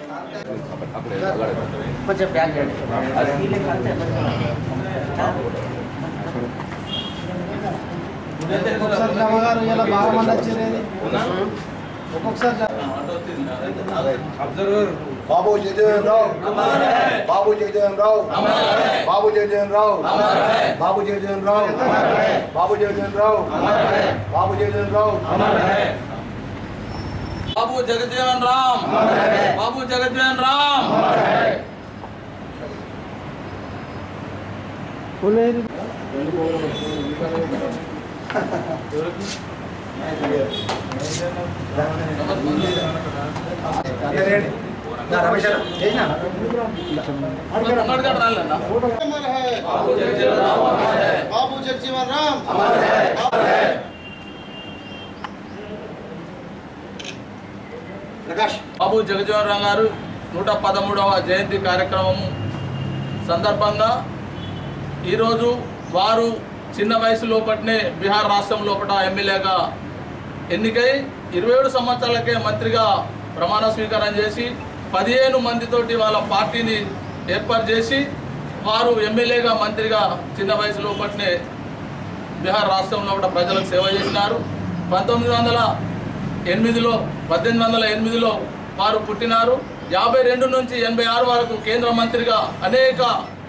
కొంచెం ప్యాక్ చేయండి ఒక్కొక్కసారి జమగారు ఇలా బాగా మంది వచ్చేది ఒక్కొక్కసారి బాబు జగజీవన్ రావు బాబు జగజీవన్ రావు బాబు జగజీవన్ రావు బాబు జగజీవన్ రావు బాబు జగజీవన్ రావు బాబు జగజీవన్ రావు బాబు జగజీవన్ రామ్ బాబు జగజీవన్ రామ్ పులేరు రమేష్ ఉన్నాడు కదా రాళ్ళన్నా బాబు జగజీవన్ రామ్ బాబు జగజీవన్ రామ్ ప్రకాష్ బాబు జగజీవన్ రామ్ గారు నూట పదమూడవ జయంతి కార్యక్రమం సందర్భంగా ఈరోజు వారు చిన్న వయసు లోపట్నే బీహార్ రాష్ట్రం లోపల ఎమ్మెల్యేగా ఎన్నికై ఇరవై ఏడు సంవత్సరాలకే మంత్రిగా ప్రమాణ స్వీకారం చేసి పదిహేను మందితోటి వాళ్ళ పార్టీని ఏర్పాటు చేసి వారు ఎమ్మెల్యేగా మంత్రిగా చిన్న వయసు లోపట్నే బీహార్ రాష్ట్రంలో కూడా ప్రజలకు సేవ చేసినారు పంతొమ్మిది వందల ఎనిమిదిలో పద్దెనిమిది వందల ఎనిమిదిలో వారు పుట్టినారు యాభై రెండు నుంచి ఎనభై ఆరు వరకు కేంద్ర మంత్రిగా అనేక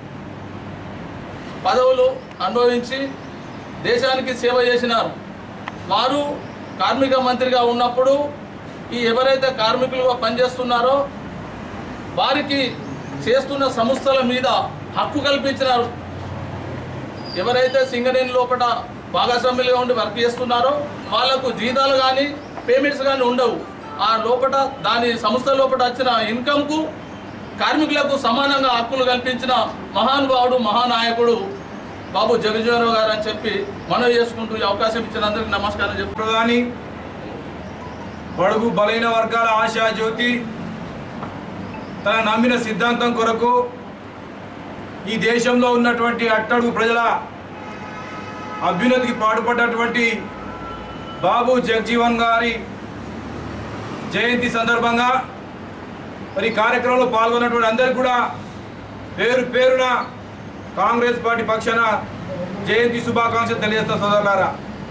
పదవులు అనుభవించి దేశానికి సేవ చేసినారు వారు కార్మిక మంత్రిగా ఉన్నప్పుడు ఈ ఎవరైతే కార్మికులుగా పనిచేస్తున్నారో వారికి చేస్తున్న సంస్థల మీద హక్కు కల్పించినారు ఎవరైతే సింగరేణి లోపల భాగస్వామ్యులుగా ఉండి వర్క్ చేస్తున్నారో వాళ్లకు జీతాలు కానీ పేమెంట్స్ కానీ ఉండవు ఆ లోపల దాని సంస్థ లోపల వచ్చిన ఇన్కమ్కు కార్మికులకు సమానంగా హక్కులు కల్పించిన మహానుభావుడు మహానాయకుడు బాబు జగజీవనరావు గారు అని చెప్పి మనవి చేసుకుంటూ ఈ అవకాశం ఇచ్చినందుకు నమస్కారం చెప్పి ప్రధాని బడుగు బలైన వర్గాల ఆశా జ్యోతి తన నమ్మిన సిద్ధాంతం కొరకు ఈ దేశంలో ఉన్నటువంటి అట్టడుగు ప్రజల అభ్యున్నతికి పాటుపడ్డటువంటి బాబు జగజీవన్ గారి జయంతి సందర్భంగా మరి ఈ కార్యక్రమంలో పాల్గొన్నటువంటి అందరికీ కూడా పేరు పేరున కాంగ్రెస్ పార్టీ పక్షాన జయంతి శుభాకాంక్షలు తెలియజేస్తా సోదరులారా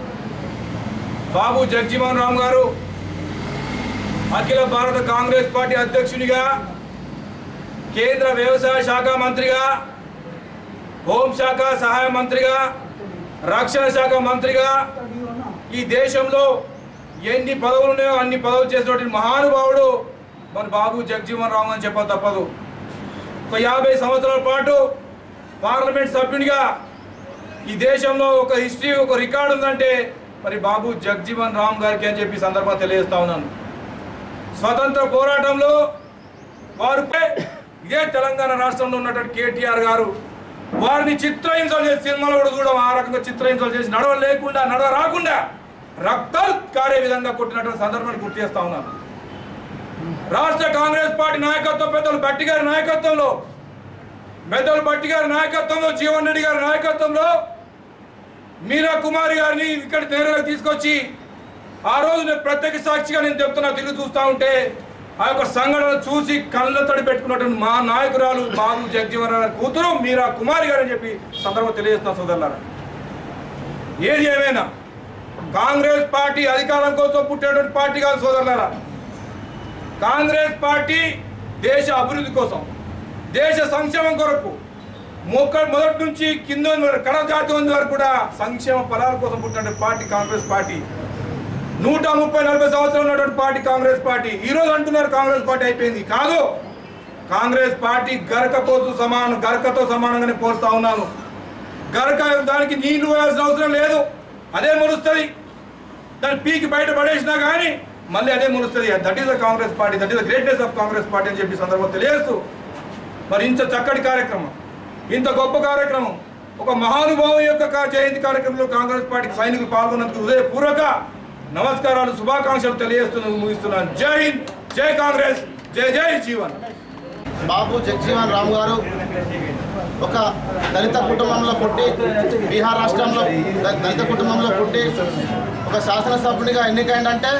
బాబు జగజీవన్ రామ్ గారు అఖిల భారత కాంగ్రెస్ పార్టీ అధ్యక్షునిగా కేంద్ర వ్యవసాయ శాఖ మంత్రిగా హోంశాఖ సహాయ మంత్రిగా రక్షణ శాఖ మంత్రిగా ఈ దేశంలో ఎన్ని పదవులు ఉన్నాయో అన్ని పదవులు చేసినటువంటి మహానుభావుడు మన బాబు జగజీవన్ రామ్ అని చెప్ప తప్పదు ఒక యాభై సంవత్సరాల పాటు పార్లమెంట్ సభ్యునిగా ఈ దేశంలో ఒక హిస్టరీ ఒక రికార్డు ఉందంటే మరి బాబు జగజీవన్ రామ్ గారికి అని చెప్పి ఈ సందర్భంగా తెలియజేస్తా ఉన్నాను స్వతంత్ర పోరాటంలో వారు ఇదే తెలంగాణ రాష్ట్రంలో ఉన్నటువంటి కేటీఆర్ గారు వారిని చిత్రహింసలు చేసి సినిమాలో కూడా చూడడం ఆ రకంగా చిత్రహింసలు చేసి నడవ లేకుండా నడవ రాకుండా రక్తాలు కారే విధంగా కొట్టినటువంటి సందర్భాన్ని గుర్తు చేస్తా ఉన్నాను రాష్ట్ర కాంగ్రెస్ పార్టీ నాయకత్వం పెద్దలు బట్టి గారి నాయకత్వంలో పెద్దలు బట్టి గారి నాయకత్వంలో జీవన్ రెడ్డి గారి నాయకత్వంలో మీరా కుమారి గారిని ఇక్కడ నేరుగా తీసుకొచ్చి ఆ రోజు నేను ప్రత్యేక సాక్షిగా నేను చెప్తున్నా తిరిగి చూస్తూ ఉంటే ఆ యొక్క సంఘటన చూసి కళ్ళ తడి పెట్టుకున్నటువంటి మా నాయకురాలు బాబు జగజీవన్ గారి కూతురు మీరా కుమారి గారు అని చెప్పి సందర్భం తెలియజేస్తున్నా సోదరులారా ఏది ఏమైనా కాంగ్రెస్ పార్టీ అధికారం కోసం పుట్టేటువంటి పార్టీ కాదు సోదరులారా కాంగ్రెస్ పార్టీ దేశ అభివృద్ధి కోసం దేశ సంక్షేమం కొరకు మొక్క మొదటి నుంచి కింద వరకు, కడ జాతి ఉంది వరకు కూడా సంక్షేమ ఫలాల కోసం పుట్టిన పార్టీ కాంగ్రెస్ పార్టీ నూట ముప్పై నలభై సంవత్సరాలు ఉన్నటువంటి పార్టీ కాంగ్రెస్ పార్టీ ఈ రోజు అంటున్నారు కాంగ్రెస్ పార్టీ అయిపోయింది కాదు కాంగ్రెస్ పార్టీ గరకపోతు సమానం గరకతో సమానంగానే పోస్తా ఉన్నాను గరక దానికి నీళ్లు వేయాల్సిన అవసరం లేదు అదే మొలుస్తుంది దాన్ని పీకి బయట పడేసినా కానీ మళ్ళీ అదే మొలుస్తుంది that is the Congress party that is the greatness of Congress party అని చెప్పి ఈ సందర్భంగా తెలియజేస్తూ మరి ఇంత చక్కటి కార్యక్రమం ఇంత గొప్ప కార్యక్రమం ఒక మహానుభావం యొక్క కా- జయంతి కార్యక్రమంలో కాంగ్రెస్ పార్టీ సైనికులు పాల్గొన్నందుకు హృదయపూర్వక నమస్కారాలు శుభాకాంక్షలు తెలియజేస్తూ ముగిస్తున్నాను జై హింద్ జై కాంగ్రెస్ జై జై జీవన్ బాబు జగజీవన్ రామ్ గారు ఒక దళిత కుటుంబంలో పుట్టి బీహార్ రాష్ట్రంలో ద- దళిత కుటుంబంలో పుట్టి ఒక శాసనసభ్యుడిగా ఎన్నికైందంటే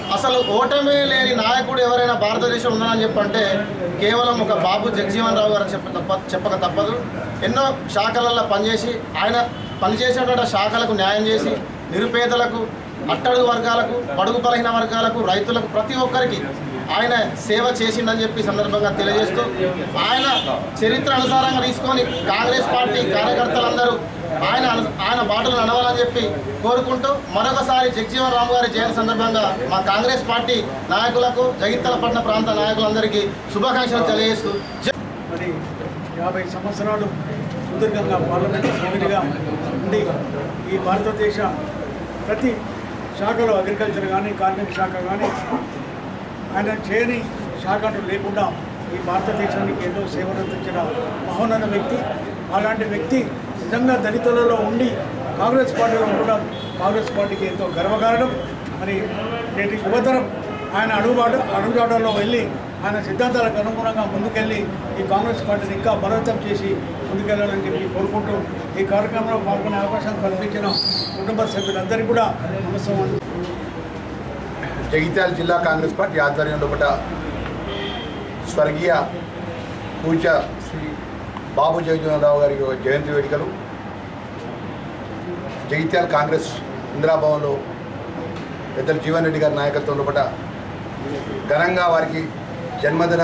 అసలు ఓటమి లేని నాయకుడు ఎవరైనా భారతదేశం ఉన్నారని చెప్పంటే కేవలం ఒక బాబు జగజీవన్ రావు గారు చెప్ప తప్ప చెప్పక తప్పదు ఎన్నో శాఖలలో పనిచేసి ఆయన పనిచేసేటువంటి శాఖలకు న్యాయం చేసి నిరుపేదలకు అట్టడుగు వర్గాలకు బడుగు బలహీన వర్గాలకు రైతులకు ప్రతి ఒక్కరికి ఆయన సేవ చేసిండని చెప్పి ఈ సందర్భంగా తెలియజేస్తూ ఆయన చరిత్ర అనుసారంగా తీసుకొని కాంగ్రెస్ పార్టీ కార్యకర్తలందరూ ఆయన అను- ఆయన బాటలు నడవాలని చెప్పి కోరుకుంటూ మరొకసారి జగజీవన్ రామ్ గారి జయంతి సందర్భంగా మా కాంగ్రెస్ పార్టీ నాయకులకు జగిత్తలపట్న ప్రాంత నాయకులందరికీ శుభాకాంక్షలు తెలియజేస్తూ జై మరి యాభై సంవత్సరాలు సుదీర్ఘంగా పార్లమెంట్ సభ్యుడిగా ఉండి ఈ భారతదేశ ప్రతి శాఖలో అగ్రికల్చర్ కానీ కార్మిక శాఖ కానీ ఆయన చేయని శాఖ అంటూ లేకుండా ఈ భారతదేశానికి ఎన్నో సేవలు అందించిన మహోన్నత వ్యక్తి అలాంటి వ్యక్తి నిజంగా దళితులలో ఉండి కాంగ్రెస్ పార్టీలో ఉండడం కాంగ్రెస్ పార్టీకి ఎంతో గర్వకారణం మరి నేటి యువతరం ఆయన అడుగుబాటు అడుగుజాడల్లో వెళ్ళి ఆయన సిద్ధాంతాలకు అనుగుణంగా ముందుకెళ్ళి ఈ కాంగ్రెస్ పార్టీని ఇంకా బలోపేతం చేసి ముందుకెళ్లాలని చెప్పి కోరుకుంటూ ఈ కార్యక్రమంలో పాల్గొనే అవకాశం కల్పించిన కుటుంబ సభ్యులందరికీ కూడా నమస్కారం జగిత్యాల జిల్లా కాంగ్రెస్ పార్టీ ఆధ్వర్యంలో ఒకట స్వర్గీయ పూజ శ్రీ బాబు జగజీవనరావు గారి యొక్క జయంతి వేడుకలు జగిత్యాల కాంగ్రెస్ ఇందిరాభవన్లో పెద్దలు జీవన్ రెడ్డి గారి నాయకత్వంలో ఒకట ఘనంగా వారికి జన్మదిన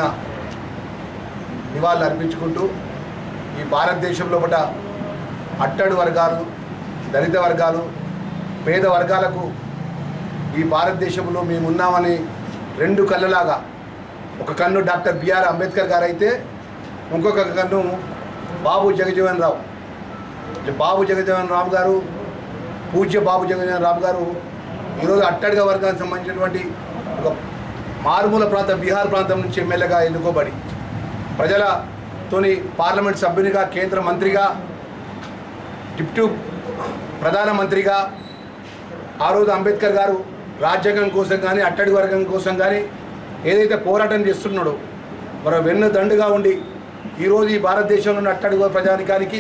నివాళులు అర్పించుకుంటూ ఈ భారతదేశంలో ఒకట అట్టడు వర్గాలు దళిత వర్గాలు పేద వర్గాలకు ఈ భారతదేశంలో మేము ఉన్నామని రెండు కళ్ళలాగా ఒక కన్ను డాక్టర్ బిఆర్ అంబేద్కర్ గారు అయితే ఇంకొక కన్ను బాబు జగజీవన్ రావు బాబు జగజీవన్ రావు గారు పూజ్య బాబు జగజీవన్ రావు గారు ఈరోజు అట్టడిగ వర్గానికి సంబంధించినటువంటి ఒక మారుమూల ప్రాంతం బీహార్ ప్రాంతం నుంచి ఎమ్మెల్యేగా ఎన్నుకోబడి ప్రజలతోని పార్లమెంట్ సభ్యునిగా కేంద్ర మంత్రిగా డిప్యూటీ ప్రధానమంత్రిగా ఆ రోజు అంబేద్కర్ గారు రాజ్యాంగం కోసం కానీ అట్టడి వర్గం కోసం కానీ ఏదైతే పోరాటం చేస్తున్నాడో మరి వెన్ను దండుగా ఉండి ఈరోజు ఈ భారతదేశంలో ఉన్న అట్టడి ప్రజానికానికి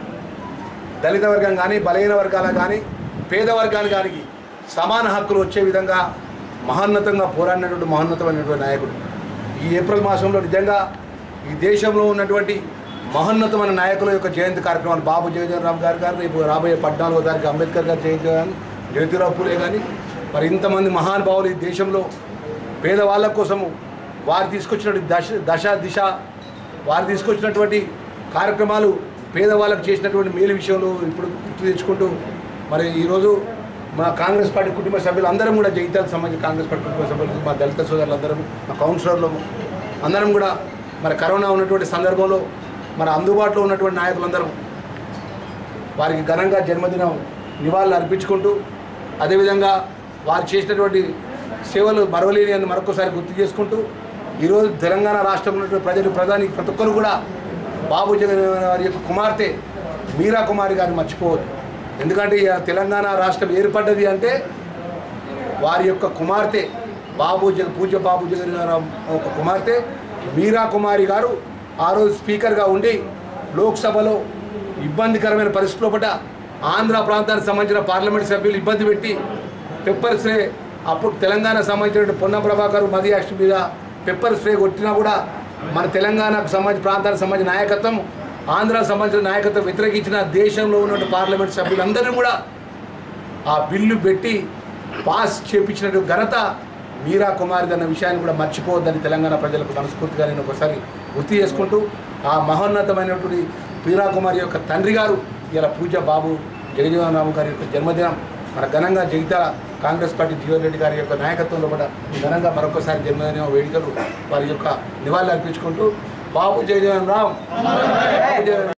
దళిత వర్గం కానీ బలహీన వర్గాల కానీ పేద వర్గానికి సమాన హక్కులు వచ్చే విధంగా మహోన్నతంగా పోరాడినటువంటి మహోన్నతమైనటువంటి నాయకుడు ఈ ఏప్రిల్ మాసంలో నిజంగా ఈ దేశంలో ఉన్నటువంటి మహోన్నతమైన నాయకుల యొక్క జయంతి కార్యక్రమాలు బాబు జగజీవన్ రామ్ గారు గారు రేపు రాబోయే పద్నాలుగో తారీఖు అంబేద్కర్ గారి జయంతి కానీ జ్యోతిరావు పూలే కానీ మరి ఇంతమంది మహానుభావులు ఈ దేశంలో పేదవాళ్ళ కోసము వారు తీసుకొచ్చినటువంటి దశ దశ దిశ వారు తీసుకొచ్చినటువంటి కార్యక్రమాలు పేదవాళ్ళకు చేసినటువంటి మేలు విషయంలో ఇప్పుడు గుర్తు తెచ్చుకుంటూ మరి ఈరోజు మా కాంగ్రెస్ పార్టీ కుటుంబ సభ్యులు అందరం కూడా జగిత్యాలకు సంబంధించి కాంగ్రెస్ పార్టీ కుటుంబ సభ్యులు మా దళిత సోదరులు అందరం మా కౌన్సిలర్లు అందరం కూడా మరి కరోనా ఉన్నటువంటి సందర్భంలో మరి అందుబాటులో ఉన్నటువంటి నాయకులందరం వారికి ఘనంగా జన్మదినం నివాళులు అర్పించుకుంటూ అదేవిధంగా వారు చేసినటువంటి సేవలు మరవలేని అని మరొకసారి గుర్తు చేసుకుంటూ ఈరోజు తెలంగాణ రాష్ట్రంలో ఉన్నటువంటి ప్రజలు ప్రధాని ప్రతి ఒక్కరు కూడా బాబు జగన్ వారి యొక్క కుమార్తె మీరా కుమారి గారిని మర్చిపోవద్దు ఎందుకంటే ఈ తెలంగాణ రాష్ట్రం ఏర్పడ్డది అంటే వారి యొక్క కుమార్తె బాబు జగ పూజ్య బాబు జగన్ గారు ఒక కుమార్తె మీరా కుమారి గారు ఆ రోజు స్పీకర్గా ఉండి లోక్సభలో ఇబ్బందికరమైన పరిస్థితి లోపల ఆంధ్ర ప్రాంతానికి సంబంధించిన పార్లమెంట్ సభ్యులు ఇబ్బంది పెట్టి పెప్పర్ స్ప్రే అప్పుడు తెలంగాణ సంబంధించిన పొన్నం ప్రభాకర్ మది యాక్షన్ మీద పెప్పర్ స్ప్రే కొట్టినా కూడా మన తెలంగాణకు సంబంధించిన ప్రాంతానికి సంబంధించిన నాయకత్వం ఆంధ్రాకు సంబంధించిన నాయకత్వం వ్యతిరేకించిన దేశంలో ఉన్న పార్లమెంట్ సభ్యులందరూ కూడా ఆ బిల్లు పెట్టి పాస్ చేపించిన ఘనత మీరా కుమారి అన్న విషయాన్ని కూడా మర్చిపోవద్దని తెలంగాణ ప్రజలకు మనస్ఫూర్తిగా నేను ఒకసారి గుర్తు చేసుకుంటూ ఆ మహోన్నతమైనటువంటి మీరా కుమారి యొక్క తండ్రి గారు ఇలా పూజ బాబు జగజీవనరావు గారి యొక్క జన్మదినం మన ఘనంగా జగిత్యాల కాంగ్రెస్ పార్టీ జీవన్ రెడ్డి గారి యొక్క నాయకత్వంలో కూడా ఘనంగా మరొకసారి జన్మదిన వేడుకలు వారి యొక్క నివాళులు అర్పించుకుంటూ బాబు జగజీవన్ రామ్ బాబు జగన్